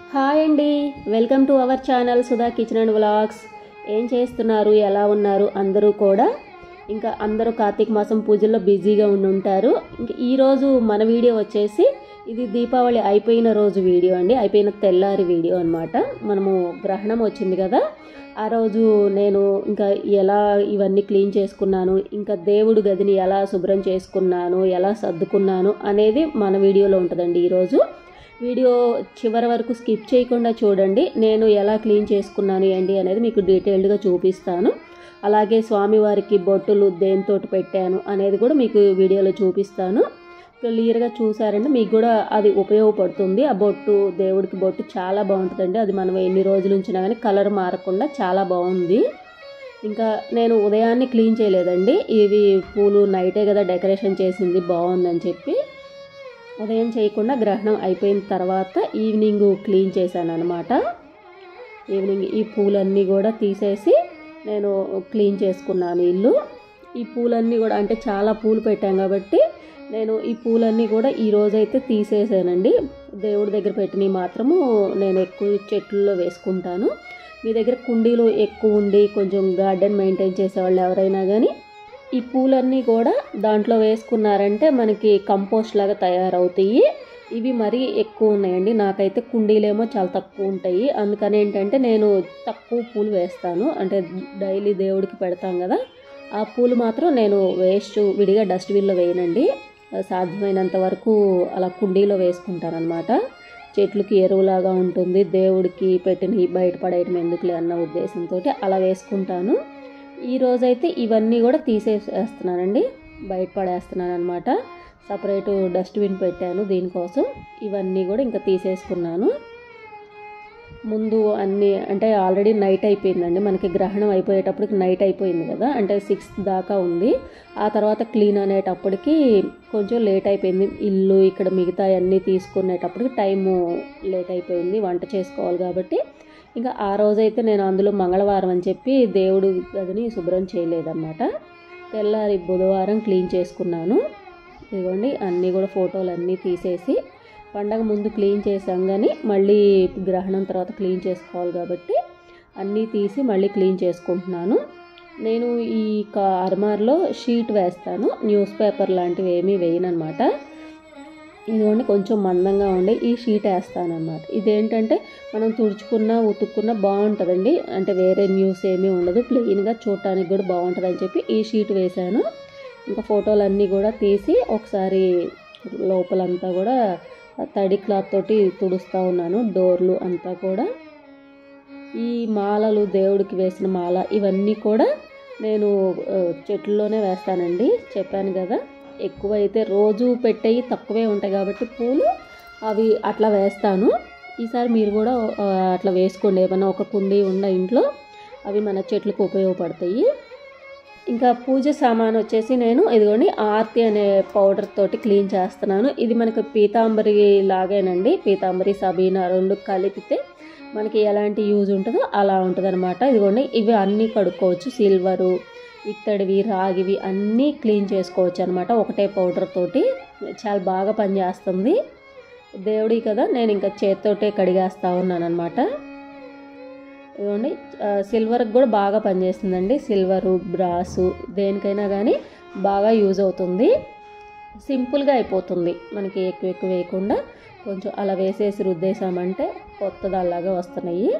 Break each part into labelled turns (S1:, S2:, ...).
S1: hi అండి welcome to our channel Sudha kitchen and vlogs ఏం చేస్తున్నారు ఎలా ఉన్నారు అందరూ కూడా ఇంకా అందరూ కార్తీక మాసం పూజల్లో బిజీగా ఉండి ఉంటారు ఇంకా ఈరోజు మన వీడియో వచ్చేసి ఇది దీపావళి అయిపోయిన రోజు వీడియో అండి అయిపోయిన తెల్లారి వీడియో అనమాట మనము గ్రహణం వచ్చింది కదా ఆ రోజు నేను ఇంకా ఎలా ఇవన్నీ క్లీన్ చేసుకున్నాను ఇంకా దేవుడు గదిని ఎలా శుభ్రం చేసుకున్నాను ఎలా సర్దుకున్నాను అనేది మన వీడియోలో ఉంటుందండి ఈరోజు వీడియో చివరి వరకు స్కిప్ చేయకుండా చూడండి నేను ఎలా క్లీన్ చేసుకున్నాను ఏంటి అనేది మీకు డీటెయిల్డ్గా చూపిస్తాను అలాగే స్వామివారికి బొట్టులు దేనితోటి పెట్టాను అనేది కూడా మీకు వీడియోలో చూపిస్తాను క్లియర్గా చూసారంటే మీకు కూడా అది ఉపయోగపడుతుంది ఆ బొట్టు దేవుడికి బొట్టు చాలా బాగుంటుందండి అది మనం ఎన్ని రోజుల ఉంచినా కానీ కలర్ మారకుండా చాలా బాగుంది ఇంకా నేను ఉదయాన్నే క్లీన్ చేయలేదండి ఇవి పూలు నైటే కదా డెకరేషన్ చేసింది బాగుందని చెప్పి ఉదయం చేయకుండా గ్రహణం అయిపోయిన తర్వాత ఈవినింగ్ క్లీన్ చేశాను అనమాట ఈవినింగ్ ఈ పూలన్నీ కూడా తీసేసి నేను క్లీన్ చేసుకున్నాను ఇల్లు ఈ పూలన్నీ కూడా అంటే చాలా పూలు పెట్టాం కాబట్టి నేను ఈ పూలన్నీ కూడా ఈ రోజైతే తీసేసానండి దేవుడి దగ్గర పెట్టినవి మాత్రము నేను ఎక్కువ చెట్లలో వేసుకుంటాను మీ దగ్గర కుండీలు ఎక్కువ ఉండి కొంచెం గార్డెన్ మెయింటైన్ చేసేవాళ్ళు ఎవరైనా కానీ ఈ పూలన్నీ కూడా దాంట్లో వేసుకున్నారంటే మనకి కంపోస్ట్ లాగా తయారవుతాయి ఇవి మరీ ఎక్కువ ఉన్నాయండి నాకైతే కుండీలేమో చాలా తక్కువ ఉంటాయి అందుకని ఏంటంటే నేను తక్కువ పూలు వేస్తాను అంటే డైలీ దేవుడికి పెడతాం కదా ఆ పూలు మాత్రం నేను వేస్ట్ విడిగా డస్ట్బిన్లో వేయనండి సాధ్యమైనంత వరకు అలా కుండీలో వేసుకుంటాను అనమాట చెట్లకి ఎరువులాగా ఉంటుంది దేవుడికి పెట్టిన బయటపడేయడం ఎందుకులే అన్న ఉద్దేశంతో అలా వేసుకుంటాను ఈ రోజైతే ఇవన్నీ కూడా తీసేసేస్తున్నానండి బయట పడేస్తున్నాను అనమాట సపరేటు డస్ట్బిన్ పెట్టాను దీనికోసం ఇవన్నీ కూడా ఇంకా తీసేసుకున్నాను ముందు అన్నీ అంటే ఆల్రెడీ నైట్ అయిపోయిందండి మనకి గ్రహణం అయిపోయేటప్పటికి నైట్ అయిపోయింది కదా అంటే సిక్స్ దాకా ఉంది ఆ తర్వాత క్లీన్ అనేటప్పటికి కొంచెం లేట్ అయిపోయింది ఇల్లు ఇక్కడ మిగతా అన్నీ తీసుకునేటప్పటికి టైము లేట్ అయిపోయింది వంట చేసుకోవాలి కాబట్టి ఇంకా ఆ రోజైతే నేను అందులో మంగళవారం అని చెప్పి దేవుడు గదిని శుభ్రం చేయలేదన్నమాట తెల్లారి బుధవారం క్లీన్ చేసుకున్నాను ఇదిగోండి అన్నీ కూడా ఫోటోలు అన్నీ తీసేసి పండగ ముందు క్లీన్ చేసాం కానీ మళ్ళీ గ్రహణం తర్వాత క్లీన్ చేసుకోవాలి కాబట్టి అన్నీ తీసి మళ్ళీ క్లీన్ చేసుకుంటున్నాను నేను ఈ కా అర్మార్లో షీట్ వేస్తాను న్యూస్ పేపర్ లాంటివి ఏమీ వేయనమాట ఇదిగోండి కొంచెం మందంగా ఉండే ఈ షీట్ వేస్తాను అనమాట ఇదేంటంటే మనం తుడుచుకున్నా ఉతుక్కున్నా బాగుంటుందండి అంటే వేరే న్యూస్ ఏమీ ఉండదు ప్లెయిన్గా చూడటానికి కూడా బాగుంటుంది అని చెప్పి ఈ షీట్ వేశాను ఇంకా ఫోటోలన్నీ కూడా తీసి ఒకసారి లోపలంతా కూడా తడి క్లాత్ తోటి తుడుస్తూ ఉన్నాను డోర్లు అంతా కూడా ఈ మాలలు దేవుడికి వేసిన మాల ఇవన్నీ కూడా నేను చెట్లలోనే వేస్తానండి చెప్పాను కదా ఎక్కువ అయితే రోజు పెట్టేవి తక్కువే ఉంటాయి కాబట్టి పూలు అవి అట్లా వేస్తాను ఈసారి మీరు కూడా అట్లా వేసుకోండి ఏమైనా ఒక కుండీ ఉన్న ఇంట్లో అవి మన చెట్లకు ఉపయోగపడతాయి ఇంకా పూజ సామాన్ వచ్చేసి నేను ఇదిగోండి ఆర్తి అనే పౌడర్ తోటి క్లీన్ చేస్తున్నాను ఇది మనకు పీతాంబరి లాగేనండి పీతాంబరి సబీనా రెండు కలిపితే మనకి ఎలాంటి యూజ్ ఉంటుందో అలా ఉంటుంది అనమాట ఇదిగోండి ఇవి అన్నీ కడుక్కోవచ్చు సిల్వరు ఇత్తడివి రాగివి అన్నీ క్లీన్ చేసుకోవచ్చు అనమాట ఒకటే పౌడర్ తోటి చాలా బాగా పనిచేస్తుంది దేవుడి కదా నేను ఇంకా చేత్తోటే కడిగేస్తూ ఉన్నాను అనమాట ఇదిగోండి సిల్వర్కి కూడా బాగా పనిచేస్తుందండి సిల్వరు బ్రాసు దేనికైనా కానీ బాగా యూజ్ అవుతుంది సింపుల్గా అయిపోతుంది మనకి ఎక్కువ ఎక్కువ వేయకుండా కొంచెం అలా వేసేసి రుద్దేశామంటే కొత్తదాల్లాగా వస్తున్నాయి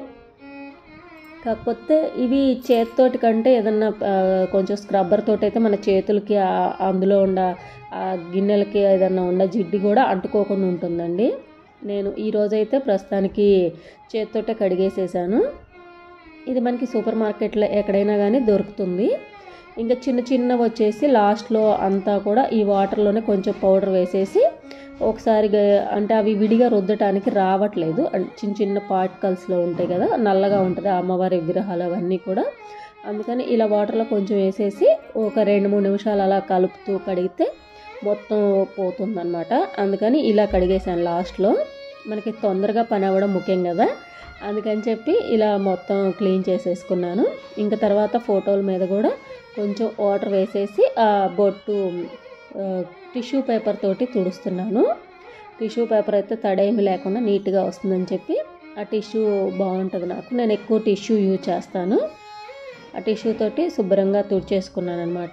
S1: కాకపోతే ఇవి చేతితోటి కంటే ఏదన్నా కొంచెం స్క్రబ్బర్ తోటి అయితే మన చేతులకి అందులో ఉన్న ఆ గిన్నెలకి ఏదన్నా ఉన్న జిడ్డి కూడా అంటుకోకుండా ఉంటుందండి నేను ఈరోజైతే ప్రస్తుతానికి చేతితోటే కడిగేసేసాను ఇది మనకి సూపర్ మార్కెట్లో ఎక్కడైనా కానీ దొరుకుతుంది ఇంకా చిన్న చిన్నవి వచ్చేసి లాస్ట్లో అంతా కూడా ఈ వాటర్లోనే కొంచెం పౌడర్ వేసేసి ఒకసారి అంటే అవి విడిగా రుద్దటానికి రావట్లేదు చిన్న చిన్న పార్టికల్స్లో ఉంటాయి కదా నల్లగా ఉంటుంది అమ్మవారి విగ్రహాలు అవన్నీ కూడా అందుకని ఇలా వాటర్లో కొంచెం వేసేసి ఒక రెండు మూడు నిమిషాలు అలా కలుపుతూ కడిగితే మొత్తం పోతుందన్నమాట అందుకని ఇలా కడిగేసాను లాస్ట్లో మనకి తొందరగా పని అవ్వడం ముఖ్యం కదా అందుకని చెప్పి ఇలా మొత్తం క్లీన్ చేసేసుకున్నాను ఇంకా తర్వాత ఫోటోల మీద కూడా కొంచెం వాటర్ వేసేసి ఆ బొట్టు టిష్యూ పేపర్ తోటి తుడుస్తున్నాను టిష్యూ పేపర్ అయితే తడేమి లేకుండా నీట్గా వస్తుందని చెప్పి ఆ టిష్యూ బాగుంటుంది నాకు నేను ఎక్కువ టిష్యూ యూజ్ చేస్తాను ఆ టిష్యూ తోటి శుభ్రంగా తుడిచేసుకున్నాను అనమాట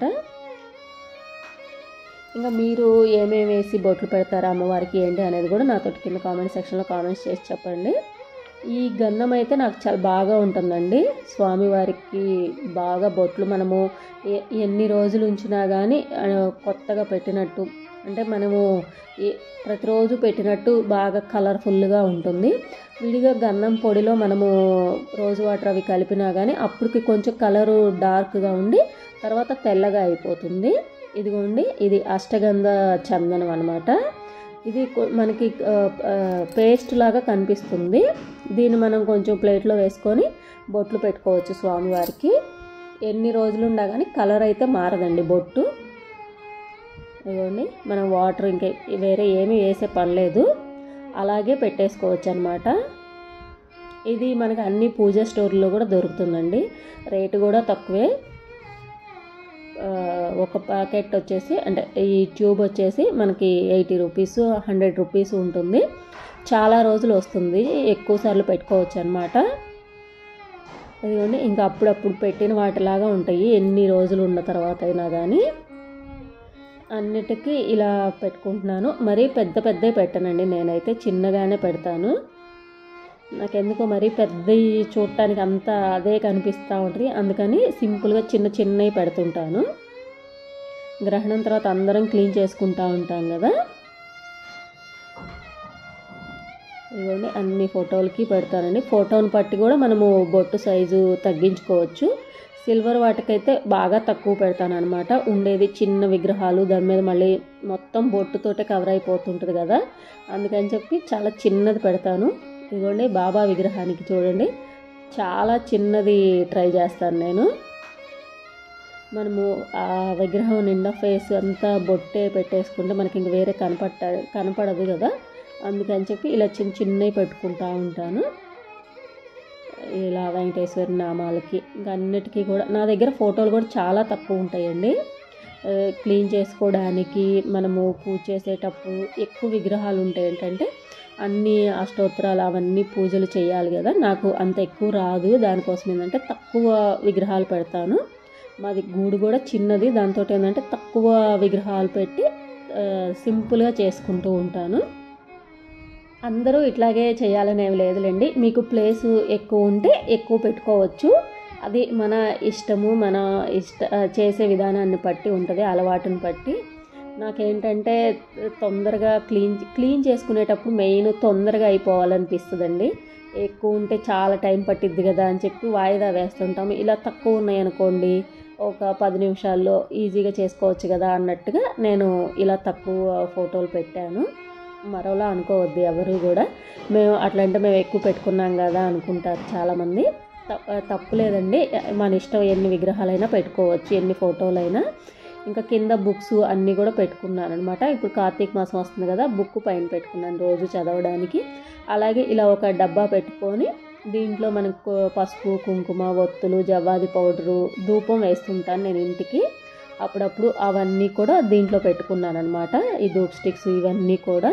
S1: ఇంకా మీరు ఏమేమి వేసి బొట్లు పెడతారా అమ్మవారికి ఏంటి అనేది కూడా నాతో కింద కామెంట్ సెక్షన్లో కామెంట్స్ చేసి చెప్పండి ఈ గంధం అయితే నాకు చాలా బాగా ఉంటుందండి స్వామివారికి బాగా బొట్లు మనము ఎ- ఎన్ని రోజులు ఉంచినా కానీ ఆ, కొత్తగా పెట్టినట్టు అంటే మనము ఏ- ప్రతిరోజు పెట్టినట్టు బాగా కలర్ఫుల్గా ఉంటుంది విడిగా గంధం పొడిలో మనము రోజు వాటర్ అవి కలిపినా కానీ అప్పటికి కొంచెం కలరు డార్క్గా ఉండి తర్వాత తెల్లగా అయిపోతుంది ఇదిగోండి ఇది అష్టగంధ చందనం అనమాట ఇది కొ- మనకి ఆ, ఆ, పేస్ట్ లాగా కనిపిస్తుంది దీన్ని మనం కొంచెం ప్లేట్లో వేసుకొని బొట్లు పెట్టుకోవచ్చు స్వామివారికి ఎన్ని రోజులు ఉన్నా కానీ కలర్ అయితే మారదండి బొట్టు ఇదిగోండి మనం వాటర్ ఇంకా వేరే ఏమీ వేసే పని లేదు అలాగే పెట్టేసుకోవచ్చు అనమాట ఇది మనకి అన్ని పూజ స్టోర్లో కూడా దొరుకుతుందండి రేటు కూడా తక్కువే ఆ, ఒక ప్యాకెట్ వచ్చేసి అంటే ఈ ట్యూబ్ వచ్చేసి మనకి ఎయిటీ రూపీస్ హండ్రెడ్ రూపీస్ ఉంటుంది చాలా రోజులు వస్తుంది ఎక్కువ సార్లు పెట్టుకోవచ్చు అనమాట అదిగోండి ఇంకా అప్పుడప్పుడు పెట్టిన వాటిలాగా ఉంటాయి ఎన్ని రోజులు ఉన్న తర్వాత అయినా కానీ అన్నిటికీ ఇలా పెట్టుకుంటున్నాను మరీ పెద్ద పెద్దవి పెట్టనండి నేనైతే చిన్నగానే పెడతాను నాకెందుకో మరీ పెద్దవి చూడటానికి అంతా అదే కనిపిస్తూ ఉంటుంది అందుకని సింపుల్గా చిన్న చిన్నవి పెడుతుంటాను గ్రహణం తర్వాత అందరం క్లీన్ చేసుకుంటూ ఉంటాం కదా ఇదిగోండి అన్ని ఫోటోలకి పెడతానండి ఫోటోని బట్టి కూడా మనము బొట్టు సైజు తగ్గించుకోవచ్చు సిల్వర్ వాటికైతే బాగా తక్కువ పెడతాను అనమాట ఉండేది చిన్న విగ్రహాలు దాని మీద మళ్ళీ మొత్తం బొట్టుతోటే కవర్ అయిపోతుంటుంది కదా అందుకని చెప్పి చాలా చిన్నది పెడతాను ఇదిగోండి బాబా విగ్రహానికి చూడండి చాలా చిన్నది ట్రై చేస్తాను నేను మనము ఆ విగ్రహం నిండా ఫేస్ అంతా బొట్టే పెట్టేసుకుంటే మనకి ఇంక వేరే కనపట్ట కనపడదు కదా అందుకని చెప్పి ఇలా చిన్న చిన్నవి పెట్టుకుంటా ఉంటాను ఇలా వెంకటేశ్వరి నామాలకి ఇంకా అన్నిటికీ కూడా నా దగ్గర ఫోటోలు కూడా చాలా తక్కువ ఉంటాయండి ఆ, క్లీన్ చేసుకోవడానికి మనము పూజ చేసేటప్పుడు ఎక్కువ విగ్రహాలు ఉంటాయి ఏంటంటే అన్ని అష్టోత్తరాలు అవన్నీ పూజలు చేయాలి కదా నాకు అంత ఎక్కువ రాదు దానికోసం ఏంటంటే తక్కువ విగ్రహాలు పెడతాను మాది గూడు కూడా చిన్నది దాంతో ఏంటంటే తక్కువ విగ్రహాలు పెట్టి ఆ, సింపుల్గా చేసుకుంటూ ఉంటాను అందరూ ఇట్లాగే చేయాలని ఏమి లేదులేండి మీకు ప్లేస్ ఎక్కువ ఉంటే ఎక్కువ పెట్టుకోవచ్చు అది మన ఇష్టము మన ఇష్ట చేసే విధానాన్ని బట్టి ఉంటుంది అలవాటుని బట్టి నాకేంటంటే తొందరగా క్లీన్ క్లీన్ చేసుకునేటప్పుడు మెయిన్ తొందరగా అయిపోవాలనిపిస్తుందండి ఎక్కువ ఉంటే చాలా టైం పట్టిద్ది కదా అని చెప్పి వాయిదా వేస్తుంటాము ఇలా తక్కువ ఉన్నాయనుకోండి ఒక పది నిమిషాల్లో ఈజీగా చేసుకోవచ్చు కదా అన్నట్టుగా నేను ఇలా తక్కువ ఫోటోలు పెట్టాను మరోలా అనుకోవద్దు ఎవరు కూడా మేము అట్లంటే మేము ఎక్కువ పెట్టుకున్నాం కదా అనుకుంటారు చాలామంది త- తప్పు లేదండి మన ఇష్టం ఎన్ని విగ్రహాలైనా పెట్టుకోవచ్చు ఎన్ని ఫోటోలైనా ఇంకా కింద బుక్స్ అన్నీ కూడా పెట్టుకున్నాను అనమాట ఇప్పుడు కార్తీక మాసం వస్తుంది కదా బుక్ పైన పెట్టుకున్నాను రోజు చదవడానికి అలాగే ఇలా ఒక డబ్బా పెట్టుకొని దీంట్లో మనకు పసుపు కుంకుమ ఒత్తులు జవ్వాది పౌడరు ధూపం వేస్తుంటాను నేను ఇంటికి అప్పుడప్పుడు అవన్నీ కూడా దీంట్లో పెట్టుకున్నాను అనమాట ఈ ధూప్ స్టిక్స్ ఇవన్నీ కూడా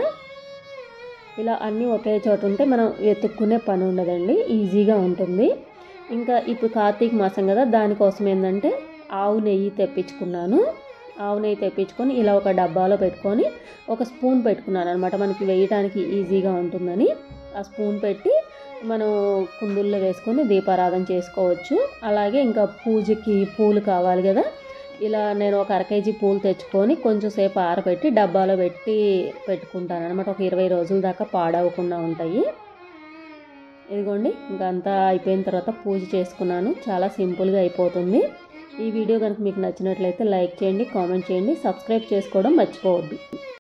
S1: ఇలా అన్నీ ఒకే చోట ఉంటే మనం వెతుక్కునే పని ఉండదండి ఈజీగా ఉంటుంది ఇంకా ఇప్పుడు కార్తీక మాసం కదా దానికోసం ఏంటంటే ఆవు నెయ్యి తెప్పించుకున్నాను ఆవు నెయ్యి తెప్పించుకొని ఇలా ఒక డబ్బాలో పెట్టుకొని ఒక స్పూన్ పెట్టుకున్నాను అనమాట మనకి వేయడానికి ఈజీగా ఉంటుందని ఆ స్పూన్ పెట్టి మనం కుందుల్లో వేసుకొని దీపారాధన చేసుకోవచ్చు అలాగే ఇంకా పూజకి పూలు కావాలి కదా ఇలా నేను ఒక అర కేజీ పూలు తెచ్చుకొని కొంచెం సేపు ఆరబెట్టి డబ్బాలో పెట్టి పెట్టుకుంటాను అనమాట ఒక ఇరవై రోజుల దాకా పాడవకుండా ఉంటాయి ఇదిగోండి ఇంకా అంతా అయిపోయిన తర్వాత పూజ చేసుకున్నాను చాలా సింపుల్గా అయిపోతుంది ఈ వీడియో కనుక మీకు నచ్చినట్లయితే లైక్ చేయండి కామెంట్ చేయండి సబ్స్క్రైబ్ చేసుకోవడం మర్చిపోవద్దు